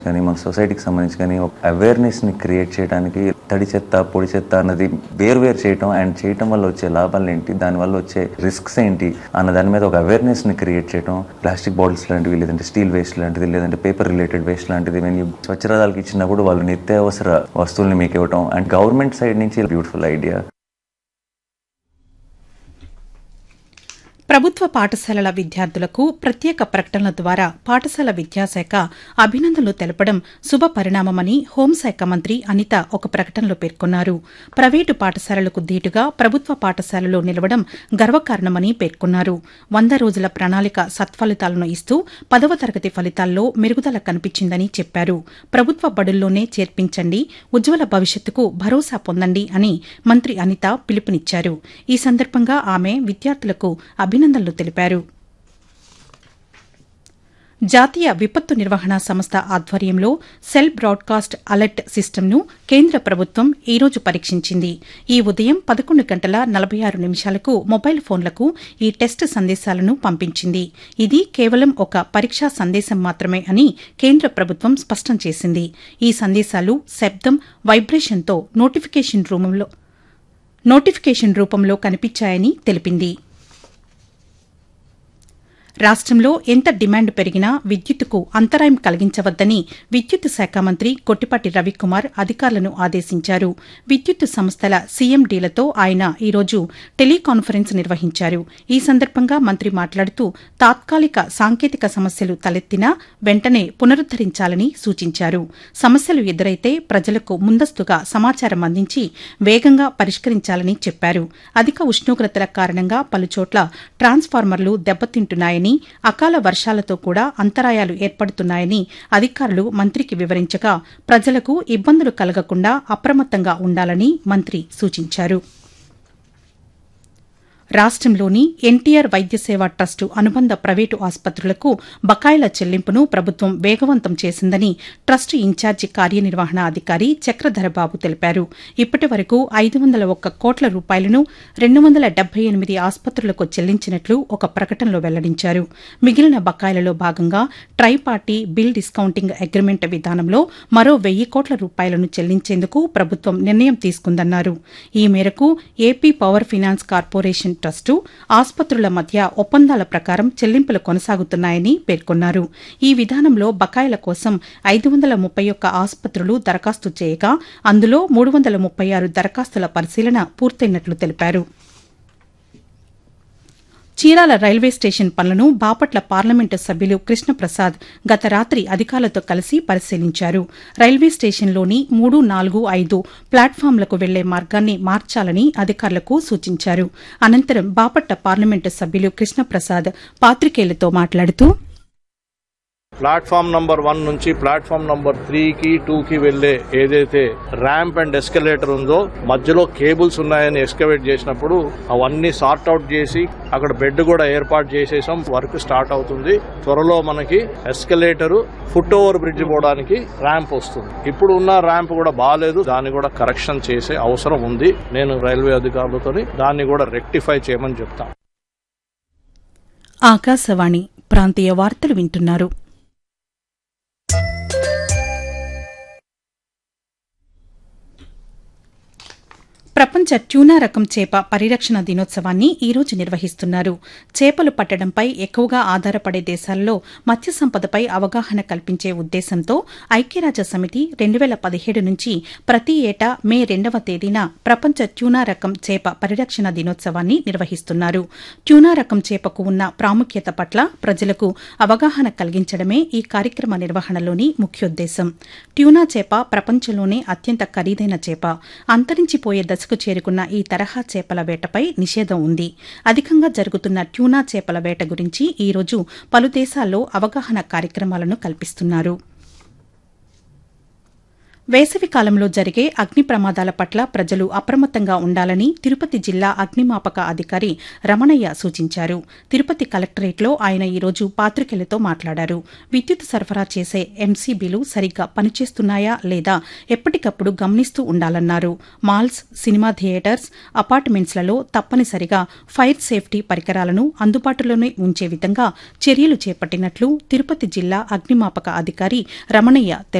కానీ మన సొసైటీకి సంబంధించి కానీ ఒక అవేర్నెస్ని క్రియేట్ చేయడానికి తడి చెత్త పొడి చెత్త అన్నది వేరు వేరు చేయటం అండ్ చేయటం వల్ల వచ్చే లాభాలు ఏంటి దానివల్ల వచ్చే రిస్క్స్ ఏంటి అన్న దాని మీద ఒక అవేర్నెస్ని క్రియేట్ చేయటం ప్లాస్టిక్ బాటిల్స్ లాంటివి లేదంటే స్టీల్ వేస్ట్ లాంటిది లేదంటే పేపర్ రిలేటెడ్ వేస్ట్ లాంటిది మేము స్వచ్ఛరథాలకు ఇచ్చినప్పుడు వాళ్ళు నిత్యావసర వస్తువుల్ని మీకు ఇవ్వటం అండ్ గవర్నమెంట్ సైడ్ నుంచి బ్యూటిఫుల్ ఐడియా ప్రభుత్వ పాఠశాలల విద్యార్థులకు ప్రత్యేక ప్రకటనల ద్వారా పాఠశాల విద్యాశాఖ అభినందనలు తెలపడం శుభ పరిణామమని హోంశాఖ మంత్రి అనిత ఒక ప్రకటనలో పేర్కొన్నారు ప్రైవేటు పాఠశాలలకు ధీటుగా ప్రభుత్వ పాఠశాలలో నిలవడం గర్వకారణమని పేర్కొన్నారు వంద రోజుల ప్రణాళిక సత్ఫలితాలను ఇస్తూ పదవ తరగతి ఫలితాల్లో మెరుగుదల కనిపించిందని చెప్పారు ప్రభుత్వ బడుల్లోనే చేర్పించండి ఉజ్వల భవిష్యత్తుకు భరోసా పొందండి అని మంత్రి అనిత పిలుపునిచ్చారు ఈ సందర్భంగా ఆమె విద్యార్థులకు అభినందనలు తెలిపారు జాతీయ విపత్తు నిర్వహణ సంస్థ ఆధ్వర్యంలో సెల్ బ్రాడ్కాస్ట్ అలర్ట్ సిస్టమ్ను కేంద్ర ప్రభుత్వం ఈ రోజు పరీక్షించింది ఈ ఉదయం పదకొండు గంటల నలభై ఆరు నిమిషాలకు మొబైల్ ఫోన్లకు ఈ టెస్ట్ సందేశాలను పంపించింది ఇది కేవలం ఒక పరీక్షా సందేశం మాత్రమే అని కేంద్ర ప్రభుత్వం స్పష్టం చేసింది ఈ సందేశాలు శబ్దం వైబ్రేషన్తో నోటిఫికేషన్ రూపంలో నోటిఫికేషన్ రూపంలో కనిపించాయని తెలిపింది రాష్ట్రంలో ఎంత డిమాండ్ పెరిగినా విద్యుత్తుకు అంతరాయం కలిగించవద్దని విద్యుత్ శాఖ మంత్రి కొట్టిపాటి రవికుమార్ అధికారులను ఆదేశించారు విద్యుత్ సంస్థల సీఎండీలతో ఆయన ఈరోజు టెలికాన్ఫరెన్స్ నిర్వహించారు ఈ సందర్భంగా మంత్రి మాట్లాడుతూ తాత్కాలిక సాంకేతిక సమస్యలు తలెత్తినా వెంటనే పునరుద్దరించాలని సూచించారు సమస్యలు ఎదురైతే ప్రజలకు ముందస్తుగా సమాచారం అందించి వేగంగా పరిష్కరించాలని చెప్పారు అధిక ఉష్ణోగ్రతల కారణంగా పలుచోట్ల ట్రాన్స్ఫార్మర్లు దెబ్బతింటున్నాయని అకాల వర్షాలతో కూడా అంతరాయాలు ఏర్పడుతున్నాయని అధికారులు మంత్రికి వివరించగా ప్రజలకు ఇబ్బందులు కలగకుండా అప్రమత్తంగా ఉండాలని మంత్రి సూచించారు రాష్ట్రంలోని ఎన్టీఆర్ వైద్య సేవా ట్రస్టు అనుబంధ ప్రైవేటు ఆసుపత్రులకు బకాయిల చెల్లింపును ప్రభుత్వం వేగవంతం చేసిందని ట్రస్టు ఇన్ఛార్జి కార్యనిర్వహణ అధికారి చక్రధరబాబు తెలిపారు ఇప్పటి వరకు ఐదు వందల ఒక్క కోట్ల రూపాయలను రెండు వందల డెబ్బై ఎనిమిది ఆసుపత్రులకు చెల్లించినట్లు ఒక ప్రకటనలో వెల్లడించారు మిగిలిన బకాయిలలో భాగంగా tri party bill discounting agreement విధానంలో మరో వెయ్యి కోట్ల రూపాయలను చెల్లించేందుకు ప్రభుత్వం నిర్ణయం తీసుకుందన్నారు ఈ మేరకు AP power finance corporation trust ఆసుపత్రుల మధ్య ఒప్పందాల ప్రకారం చెల్లింపులు కొనసాగుతున్నాయని పేర్కొన్నారు ఈ విధానంలో బకాయిల కోసం ఐదు వందల ముప్పై ఒక్క ఆసుపత్రులు దరఖాస్తు చేయగా అందులో మూడు వందల ముప్పై ఆరు దరఖాస్తుల పరిశీలన పూర్తయినట్లు తెలిపారు చీరాల రైల్వే స్టేషన్ పనులను బాపట్ల పార్లమెంటు సభ్యులు కృష్ణప్రసాద్ గత రాత్రి అధికారులతో కలిసి పరిశీలించారు రైల్వే స్టేషన్లోని మూడు నాలుగు ఐదు ప్లాట్ఫామ్లకు వెళ్లే మార్గాన్ని మార్చాలని అధికారులకు సూచించారు అనంతరం బాపట్ల పార్లమెంటు సభ్యులు కృష్ణప్రసాద్ పాత్రికేయులతో మాట్లాడుతూ ప్లాట్ఫామ్ నంబర్ వన్ నుంచి ప్లాట్ఫామ్ నంబర్ త్రీ కి టూ కి వెళ్లే ఏదైతే ర్యాంప్ అండ్ ఎస్కలేటర్ ఉందో మధ్యలో కేబుల్స్ ఉన్నాయని ఎస్కవేట్ చేసినప్పుడు అవన్నీ సార్ట్ అవుట్ చేసి అక్కడ బెడ్ కూడా ఏర్పాటు చేసేసాం వర్క్ స్టార్ట్ అవుతుంది త్వరలో మనకి ఎస్కలేటర్ ఫుట్ ఓవర్ బ్రిడ్జ్ పోవడానికి ర్యాంప్ వస్తుంది ఇప్పుడు ఉన్న ర్యాంప్ కూడా బాగాలేదు దాన్ని కూడా కరెక్షన్ చేసే అవసరం ఉంది నేను రైల్వే అధికారులతో దాన్ని కూడా రెక్టిఫై చేయమని చెప్తాను ఆకాశవాణి ప్రాంతీయ వార్తలు వింటున్నారు ప్రపంచ ట్యూనా రకం చేప పరిరక్షణ దినోత్సవాన్ని ఈ రోజు నిర్వహిస్తున్నారు చేపలు పట్టడంపై ఎక్కువగా ఆధారపడే దేశాల్లో మత్స్య సంపదపై అవగాహన కల్పించే ఉద్దేశంతో ఐక్యరాజ్య సమితి రెండు వేల పదిహేడు నుంచి ప్రతి ఏటా మే రెండవ తేదీన ప్రపంచ ట్యూనా రకం చేప పరిరక్షణ దినోత్సవాన్ని నిర్వహిస్తున్నారు ట్యూనా రకం చేపకు ఉన్న ప్రాముఖ్యత పట్ల ప్రజలకు అవగాహన కలిగించడమే ఈ కార్యక్రమ నిర్వహణలోని ముఖ్యోద్దేశం ట్యూనా చేప ప్రపంచంలోనే అత్యంత ఖరీదైన చేప అంతరించిపోయే దశకు చేరుకున్న ఈ తరహా చేపల వేటపై నిషేధం ఉంది అధికంగా జరుగుతున్న ట్యూనా చేపల వేట గురించి ఈ రోజు పలు దేశాల్లో అవగాహన కార్యక్రమాలను కల్పిస్తున్నారు వేసవి కాలంలో జరిగే అగ్ని ప్రమాదాల పట్ల ప్రజలు అప్రమత్తంగా ఉండాలని తిరుపతి జిల్లా అగ్నిమాపక అధికారి రమణయ్య సూచించారు తిరుపతి కలెక్టరేట్లో ఆయన ఈరోజు పాతికేయులతో మాట్లాడారు విద్యుత్ సరఫరా చేసే ఎంసీబీలు సరిగ్గా పనిచేస్తున్నాయా లేదా ఎప్పటికప్పుడు గమనిస్తూ ఉండాలన్నారు మాల్స్ సినిమా థియేటర్స్ అపార్ట్మెంట్స్లలో తప్పనిసరిగా ఫైర్ సేఫ్టీ పరికరాలను అందుబాటులోనే ఉంచే విధంగా చర్యలు చేపట్టినట్లు తిరుపతి జిల్లా అగ్నిమాపక అధికారి రమణయ్య తెలిపారు